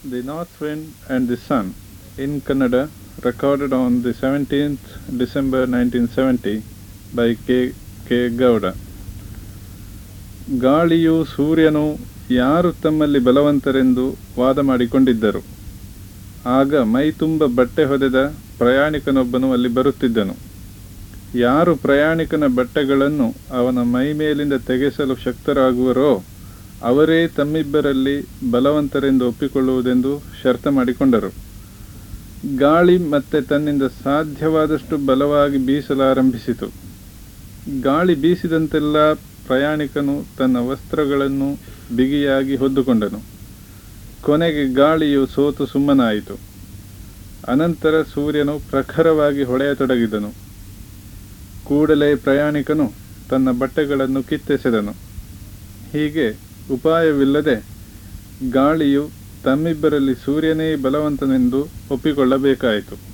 The North Wind and the Sun in Kannada, recorded on the 17th December 1970 by K. K. Gowda. ಗಾಳಿಯು ಸೂರ್ಯನು ಯಾರು ತಮ್ಮಲ್ಲಿ ಬಲವಂತರೆಂದು ವಾದ ಮಾಡಿಕೊಂಡಿದ್ದರು ಆಗ ಮೈ ತುಂಬ ಬಟ್ಟೆ ಹೊದೆದ ಪ್ರಯಾಣಿಕನೊಬ್ಬನು ಅಲ್ಲಿ ಬರುತ್ತಿದ್ದನು ಯಾರು ಪ್ರಯಾಣಿಕನ ಬಟ್ಟೆಗಳನ್ನು ಅವನ ಮೈ ಮೇಲಿಂದ ತೆಗೆಸಲು ಶಕ್ತರಾಗುವರೋ ಅವರೇ ತಮ್ಮಿಬ್ಬರಲ್ಲಿ ಬಲವಂತರೆಂದು ಒಪ್ಪಿಕೊಳ್ಳುವುದೆಂದು ಶರ್ತ ಮಾಡಿಕೊಂಡರು ಗಾಳಿ ಮತ್ತೆ ತನ್ನಿಂದ ಸಾಧ್ಯವಾದಷ್ಟು ಬಲವಾಗಿ ಬೀಸಲಾರಂಭಿಸಿತು ಗಾಳಿ ಬೀಸಿದಂತೆಲ್ಲ ಪ್ರಯಾಣಿಕನು ತನ್ನ ವಸ್ತ್ರಗಳನ್ನು ಬಿಗಿಯಾಗಿ ಹೊದ್ದುಕೊಂಡನು ಕೊನೆಗೆ ಗಾಳಿಯು ಸೋತು ಸುಮ್ಮನಾಯಿತು ಅನಂತರ ಸೂರ್ಯನು ಪ್ರಖರವಾಗಿ ಹೊಳೆಯತೊಡಗಿದನು ಕೂಡಲೇ ಪ್ರಯಾಣಿಕನು ತನ್ನ ಬಟ್ಟೆಗಳನ್ನು ಕಿತ್ತೆಸೆದನು ಹೀಗೆ ಉಪಾಯವಿಲ್ಲದೆ ಗಾಳಿಯು ತಮ್ಮಿಬ್ಬರಲ್ಲಿ ಸೂರ್ಯನೇ ಬಲವಂತನೆಂದು ಒಪ್ಪಿಕೊಳ್ಳಬೇಕಾಯಿತು